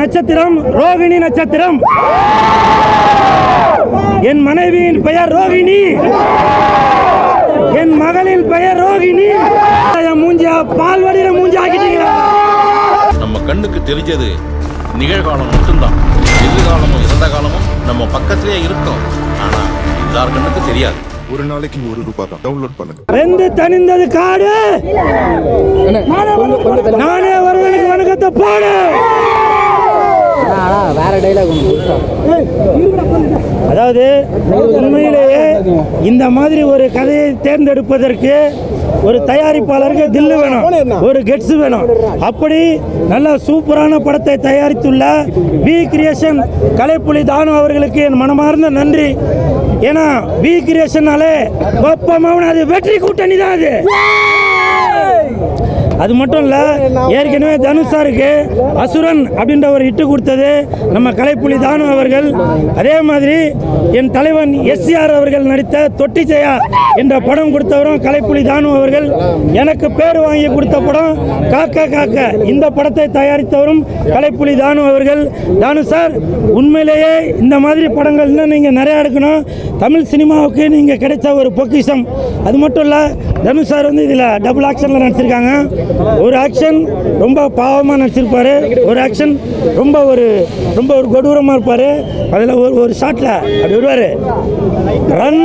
நட்சத்திரம் ரோகிணி நட்சத்திரம் என் மனைவியின் பெயர் ரோகிணி என் மகளின் பெயர் ரோகிணி என் மூஞ்சியா பால் வடிகிற மூஞ்சி ஆக்கிட்டீங்களா நம்ம கண்ணுக்கு தெரிஞ்சது நிகழ்காலம் மட்டும்தான் எதிர்காலமும் இறந்த காலமும் நம்ம பக்கத்திலே இருக்கும் ஆனா எல்லார் கண்ணுக்கு தெரியாது ஒரு நாளைக்கு ஒரு ரூபாய் தான் டவுன்லோட் பண்ணுங்க வெந்து தணிந்தது காடு நானே ஒருவனுக்கு வணக்கத்தை போடு வேற டைலாக் ஒன்று புதுசா அதாவது உண்மையிலேயே இந்த மாதிரி ஒரு கதையை தேர்ந்தெடுப்பதற்கு ஒரு தயாரிப்பாளருக்கு தில்லு வேணும் ஒரு கெட்ஸ் வேணும் அப்படி நல்ல சூப்பரான படத்தை தயாரித்துள்ள வி கிரியேஷன் கலைப்புலி தானு அவர்களுக்கு என் மனமார்ந்த நன்றி ஏன்னா வி கிரியேஷனாலே ஒப்பமாவும் அது வெற்றி கூட்டணி தான் அது அது மட்டும் இல்ல ஏற்கனவே தனுஷ் சாருக்கு அசுரன் அப்படின்ற ஒரு இட்டு கொடுத்தது நம்ம கலைப்புலி தானு அவர்கள் அதே மாதிரி என் தலைவன் எஸ்சிஆர் அவர்கள் நடித்த தொட்டி ஜெயா என்ற படம் கொடுத்தவரும் கலைப்புலி தானு அவர்கள் எனக்கு பேர் வாங்கி கொடுத்த படம் காக்க காக்க இந்த படத்தை தயாரித்தவரும் கலைப்புலி தானு அவர்கள் தானு சார் உண்மையிலேயே இந்த மாதிரி படங்கள் இன்னும் நீங்கள் நிறையா எடுக்கணும் தமிழ் சினிமாவுக்கு நீங்கள் கிடைச்ச ஒரு பொக்கிஷம் அது மட்டும் இல்லை தனுஷ் சார் வந்து இதில் டபுள் ஆக்ஷனில் நடிச்சிருக்காங்க ஒரு ஆக்ஷன் ரொம்ப பாவமாக நடிச்சிருப்பாரு ஒரு ஆக்ஷன் ரொம்ப ஒரு ரொம்ப ஒரு கொடூரமாக இருப்பார் அதில் ஒரு ஒரு ஷாட்டில் அப்படி வருவார் ரன்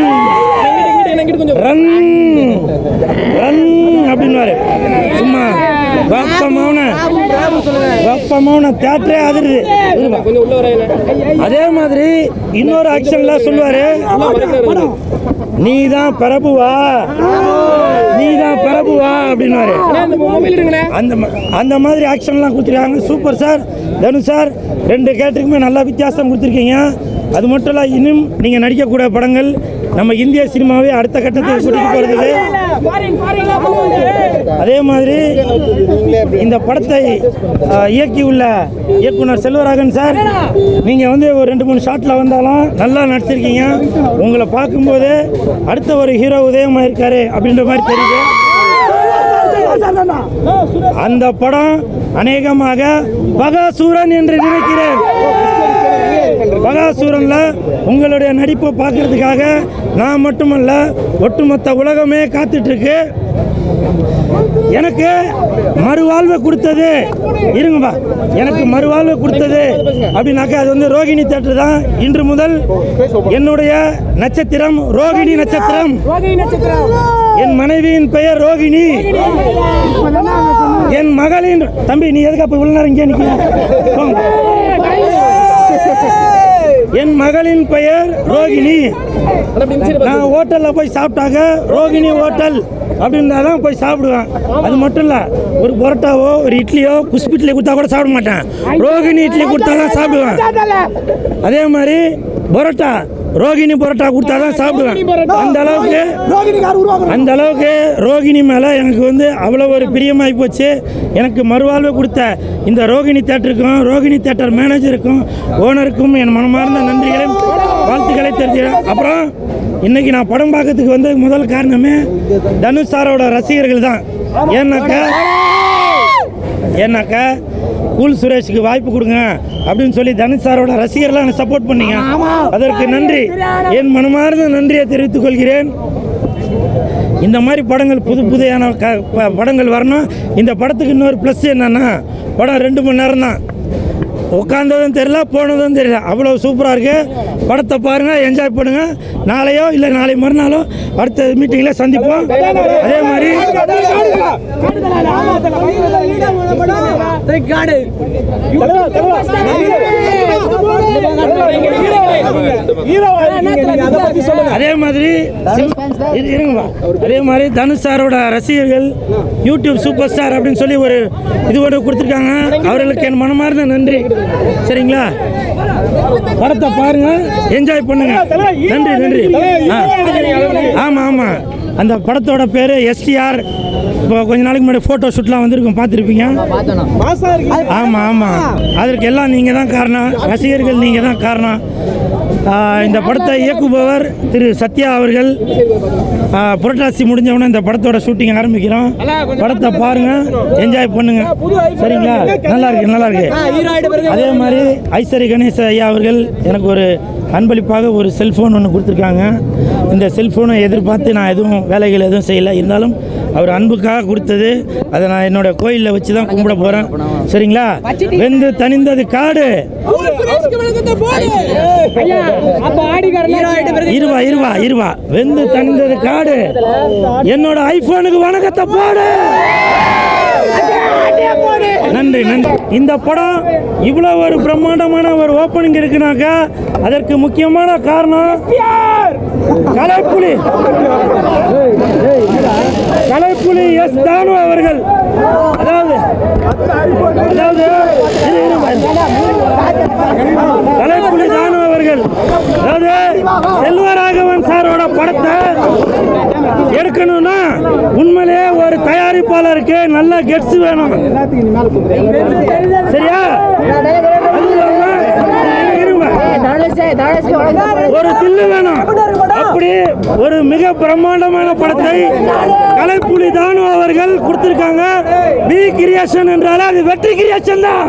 ரன் ரன் அப்படின்வாரு சும்மா வெப்பமான வெப்பமான தேட்டரே அதிருது இருப்பா. அதே மாதிரி இன்னொரு ஆக்ஷன்ல சொல்லுவாரு நீ தான் பிரபுவா நீ தான் பிரபுவா அப்படின்னாரு அந்த ம- அந்த மாதிரி ஆக்ஷன்லாம் கொடுத்துருக்காங்க சூப்பர் சார் தனு சார் ரெண்டு கேரக்டருக்குமே நல்லா வித்தியாசம் கொடுத்துருக்கீங்க அது மட்டும் இல்லை இன்னும் நீங்கள் நடிக்கக்கூடிய படங்கள் நம்ம இந்திய சினிமாவே அடுத்த கட்டத்துக்கு கூட்டிட்டு போகிறதுக்கு அதே மாதிரி இந்த படத்தை அஹ், இயக்கியுள்ள இயக்குனர் செல்வராகன் சார் நீங்கள் வந்து ஒரு ரெண்டு மூணு ஷாட்டில் வந்தாலும் நல்லா நடிச்சிருக்கீங்க உங்களை பார்க்கும்போது அடுத்த ஒரு ஹீரோ உதயமாக இருக்காரு அப்படின்ற மாதிரி தெரியுது அந்த படம் அநேகமாக பகாசூரன் என்று நினைக்கிறேன் பகாசூரன்ல உங்களுடைய நடிப்பை பார்க்கறதுக்காக நான் மட்டுமல்ல ஒட்டுமொத்த உலகமே காத்துட்டு இருக்கு எனக்கு மறுவாழ்வை கொடுத்தது இருங்கப்பா எனக்கு மறுவாழ்வை கொடுத்தது அப்படின்னாக்கா அது வந்து ரோகிணி தேட்டர் தான் இன்று முதல் என்னுடைய நட்சத்திரம் ரோகிணி நட்சத்திரம் என் மனைவியின் பெயர் ரோகிணி என் மகளின் தம்பி நீ எதுக்கு அப்ப இவ்வளவு நேரம் இங்கே நிற்கிறேன் என் மகளின் பெயர் ரோகிணி நான் ஹோட்டலில் போய் சாப்பிட்டாக்க ரோகிணி ஹோட்டல் அப்படின்னா தான் போய் சாப்பிடுவேன் அது மட்டும் இல்லை ஒரு பரோட்டாவோ ஒரு இட்லியோ குஸ்பு இட்லி கொடுத்தா கூட சாப்பிட மாட்டேன் ரோகிணி இட்லி கொடுத்தா தான் சாப்பிடுவேன் அதே மாதிரி பரோட்டா ரோகிணி பரோட்டா கொடுத்தா தான் சாப்பிடுவேன் அந்த அளவுக்கு அந்த அளவுக்கு ரோகிணி மேலே எனக்கு வந்து அவ்வளோ ஒரு பிரியமாகி போச்சு எனக்கு மறுவாழ்வு கொடுத்த இந்த ரோகிணி தேட்டருக்கும் ரோகிணி தேட்டர் மேனேஜருக்கும் ஓனருக்கும் என் மனமார்ந்த நன்றிகளை வாழ்த்துக்களை தெரிஞ்சுக்கிறேன் அப்புறம் இன்னைக்கு நான் படம் பார்க்கறதுக்கு வந்த முதல் காரணமே தனுஷ் சாரோட ரசிகர்கள் தான் ஏன்னாக்கா ஏன்னாக்கா கூல் சுரேஷுக்கு வாய்ப்பு கொடுங்க அப்படின்னு சொல்லி தனுஷ் சாரோட ரசிகர்லாம் எனக்கு சப்போர்ட் பண்ணீங்க அதற்கு நன்றி என் மனமார்ந்த நன்றியை தெரிவித்துக் கொள்கிறேன் இந்த மாதிரி படங்கள் புது புதையான க ப- படங்கள் வரணும் இந்த படத்துக்கு இன்னொரு ப்ளஸ் என்னன்னா படம் ரெண்டு மணி நேரம் தான் உட்காந்ததும் தெரியல போனதும் தெரியல அவ்வளோ சூப்பராக இருக்குது படத்தை பாருங்கள் என்ஜாய் பண்ணுங்கள் நாளையோ இல்லை நாளை மறுநாளோ அடுத்த மீட்டிங்கில் சந்திப்போம் அதே மாதிரி அதே மாதிரி இரு- இருங்கம்மா அதே மாதிரி தனுஷ் சாரோட ரசிகர்கள் யூடியூப் சூப்பர் ஸ்டார் அப்படின்னு சொல்லி ஒரு இது ஒன்று கொடுத்துருக்காங்க அவர்களுக்கு என் மனமார்ந்த நன்றி சரிங்களா படத்தை பாருங்க என்ஜாய் பண்ணுங்க நன்றி நன்றி ஆ. ஆமா ஆமா அந்த படத்தோட பேரு எஸ்டிஆர் இப்போ கொஞ்ச நாளைக்கு முன்னாடி ஃபோட்டோ ஷூட்லாம் வந்திருக்கும் பார்த்துருப்பீங்க ஆமாம் ஆமாம் அதற்கு எல்லாம் நீங்கள் தான் காரணம் ரசிகர்கள் நீங்கள் தான் காரணம் ஆஹ் இந்த படத்தை இயக்குபவர் திரு சத்யா அவர்கள் ஆஹ் புரட்டாசி முடிஞ்சவொடனே இந்த படத்தோட ஷூட்டிங் ஆரம்பிக்கிறோம் படத்தை பாருங்க என்ஜாய் பண்ணுங்க சரிங்களா நல்லா இருக்கு நல்லா இருக்கு அதே மாதிரி ஐஸ்வரி கணேச ஐயா அவர்கள் எனக்கு ஒரு அன்பளிப்பாக ஒரு செல்ஃபோன் ஒன்று கொடுத்துருக்காங்க இந்த செல்ஃபோனை எதிர்பார்த்து நான் எதுவும் வேலைகள் எதுவும் செய்யலை இருந்தாலும் அவர் அன்புக்காக கொடுத்தது அதை நான் என்னோட கோயிலில் வச்சு தான் கும்பிட போகிறேன் சரிங்களா வெந்து தனிந்தது காடு இருவா இருவா இருவா வெந்து தனிந்தது காடு என்னோட ஐபோனுக்கு வணக்கத்தை போடு நன்றி நன்றி இந்த படம் இவ்வளோ ஒரு பிரம்மாண்டமான ஒரு ஓப்பனிங் இருக்குனாக்கா அதற்கு முக்கியமான காரணம் கலைப்புலி கலைப்புலி எஸ் தானு அவர்கள் அதாவது அதாவது இரு, இரு, கலைப்புலி தானு அவர்கள் அதாவது செல்வராகவன் சாரோட படத்தை எடுக்கணும்னா உண்மையிலேயே ஒரு தயாரிப்பாளருக்கு நல்ல கெட்ஸ் வேணும் சரியா அது இல்லாம, இருங்க. ஒரு தில்லு வேணும் அப்படி ஒரு மிக பிரம்மாண்டமான படத்தை கலைப்புலி தானு அவர்கள் கொடுத்திருக்காங்க பி கிரியேஷன் என்றாலே அது வெற்றி கிரியேஷன் தான்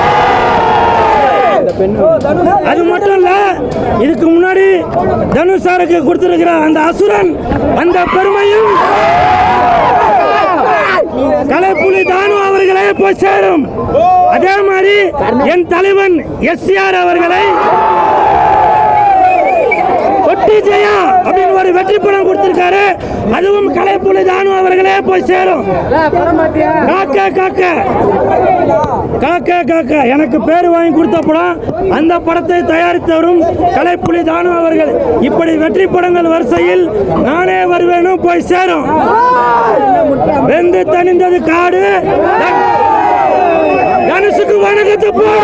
அது மட்டும் இல்ல இதுக்கு முன்னாடி தனுஷ் சாருக்கு கொடுத்திருக்கிற அந்த அசுரன் அந்த பெருமையும் கலைப்புலி தானு அவர்களே போய் சேரும் அதே மாதிரி என் தலைவன் எஸ்ஆர் அவர்களை கொட்டி ஜெயா அப்படின்னு ஒரு வெற்றி படம் கொடுத்திருக்காரு அதுவும் கலைப்புலி தானு அவர்களே போய் சேரும் காக்க காக்க காக்க காக்க எனக்கு பேர் வாங்கி கொடுத்த படம் அந்த படத்தை தயாரித்தவரும் கலைப்புலி தானு அவர்கள் இப்படி வெற்றி படங்கள் வரிசையில் நானே வருவேனும் போய் சேரும் வெந்து தணிந்தது காடு தனுசுக்கு வணக்கத்தை போடு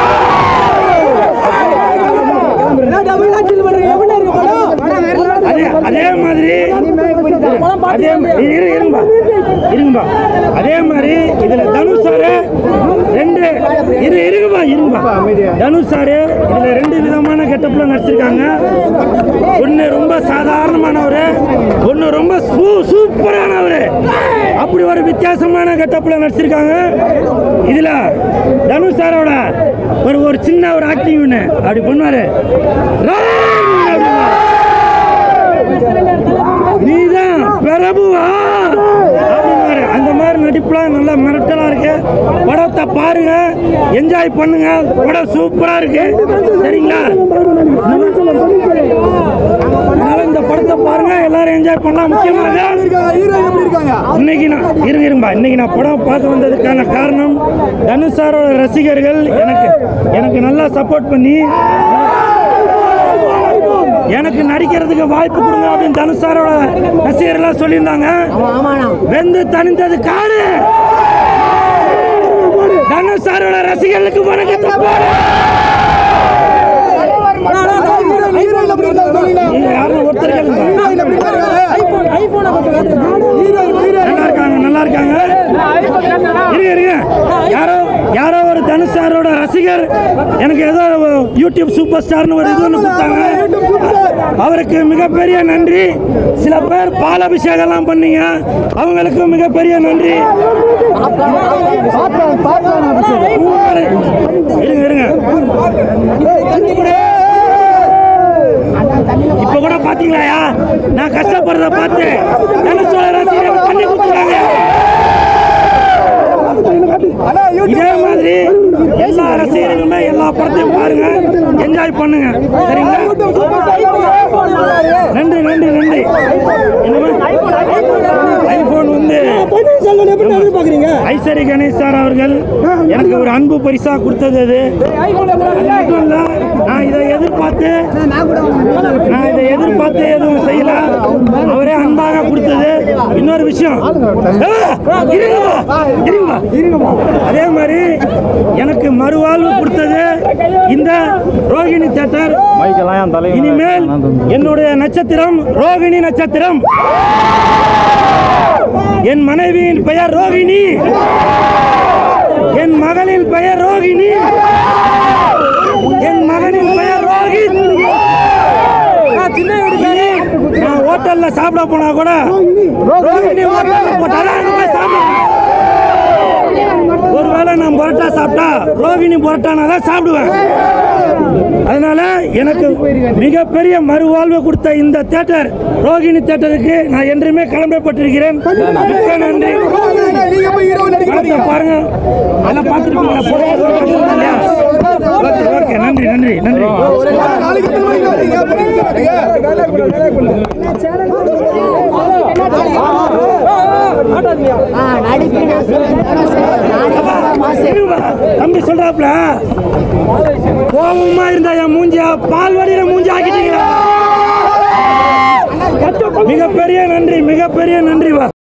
அதே அதே மாதிரி அதே மா- இரு இருங்கப்பா இருங்கப்பா அதே மாதிரி இதுல தனுஷ் சாரு ரெண்டு இரு இருங்கப்பா இருங்கப்பா தனுஷ் சாரு இதுல ரெண்டு விதமான கெட்டப்ல நடிச்சிருக்காங்க ஒன்னு ரொம்ப சாதாரணமானவர் ஒன்னு ரொம்ப சூ சூப்பரானவர் அப்படி ஒரு வித்தியாசமான கெட்டப்ல நடிச்சிருக்காங்க இதுல தனுஷ் சாரோட ஒரு ஒரு சின்ன ஒரு ஆக்டிங் ஒன்று அப்படி பண்ணுவாரு "ராம்" அப்படிம்பாரு. நீதான் பிரபுவா அப்படின்னாரு. அந்த மாதிரி நடிப்புலாம் நல்லா மிரட்டலா இருக்கு படத்தை பாருங்க என்ஜாய் பண்ணுங்க படம் சூப்பரா இருக்கு சரிங்களா அதனால இந்த படத்தை பாருங்க எல்லாரும் என்ஜாய் பண்ணலாம் முக்கியமாக இன்னைக்கு நான் இருங்க இருங்கப்பா இன்னைக்கு நான் படம் பார்க்க வந்ததுக்கான காரணம் தனுஷ் சாரோட ரசிகர்கள் எனக்கு எனக்கு நல்லா சப்போர்ட் பண்ணி எனக்கு நடிக்கிறதுக்கு வாய்ப்பு கொடுங்க அப்படின்னு தனுஷ் சாரோட ரசிகர்கள்லாம் சொல்லியிருந்தாங்க வெந்து தணிந்தது காடு தனுஷ் சாரோட ரசிகர்களுக்கு வணக்கத்தை போடு நீங்க யாரும் ஒருத்தர் கேளுங்க. நல்லா இருக்காங்க நல்லா இருக்காங்க இருங்க இருங்க யாரோ யாரோ ஒரு தனுஷ் சாரோட ரசிகர் எனக்கு ஏதோ யூடியூப் சூப்பர் ஸ்டார்னு ஒரு இது ஒன்று கொடுத்தாங்க அவருக்கு மிகப்பெரிய நன்றி சில பேர் பால் அபிஷேகம்லாம் பண்ணீங்க அவங்களுக்கு மிகப்பெரிய நன்றி இருங்க இருங்க இப்ப கூட பாத்தீங்களாயா நான் கஷ்டப்படுறத பார்த்து தனுஷோட ரசிகர்கள் தண்ணி குத்துறாங்க இதே மாதிரி எல்லா ரசிகர்களுமே எல்லா படத்தையும் பாருங்க என்ஜாய் பண்ணுங்க சரிங்களா நன்றி நன்றி நன்றி என்னமா ஐபோன் வந்து ஐஸ்வரி கணேஷ் சார் அவர்கள் எனக்கு ஒரு அன்பு பரிசா கொடுத்தது அது அது மட்டும் இல்ல, நான் இதை எதிர்பார்த்து நான் இதை எதிர்பார்த்து எதுவும் செய்யல அவரே அன்பாக கொடுத்தது இன்னொரு விஷயம் ஆ, இருங்கம்மா, இருங்கம்மா. அதே மாதிரி எனக்கு மறுவாழ்வு கொடுத்தது இந்த ரோகிணி தேட்டர் இனிமேல் என்னுடைய நட்சத்திரம் ரோகிணி நட்சத்திரம் என் மனைவியின் பெயர் ரோகிணி என் மகளின் பெயர் ரோகிணி என் மகனின் பெயர் ரோஹித் சாப்பிட போனா கூட ரோகிணி ஹோட்டல்ல போட்டாலும் அங்க போய் சாப்பிடுவேன் ஒருவேளை நான் பரோட்டா சாப்பிட்டா ரோகிணி பரோட்டானா தான் சாப்பிடுவேன் அதனால எனக்கு மிகப்பெரிய மறுவாழ்வு கொடுத்த இந்த தேட்டர் ரோகிணி தேட்டருக்கு நான் என்றுமே கடமைப்பட்டிருக்கிறேன் மிக்க நன்றி படத்தை பாருங்க எல்லாம் பார்த்துருப்பீங்களா போட்டோ இல்லையா ஓகே ஓகே நன்றி நன்றி நன்றி தம்பி சொல்றாப்ல கோபமா இருந்தா என் மூஞ்சியா பால் வடிகிற மூஞ்சி ஆக்கிட்டீங்களா மிகப்பெரிய நன்றி மிகப்பெரிய நன்றி வா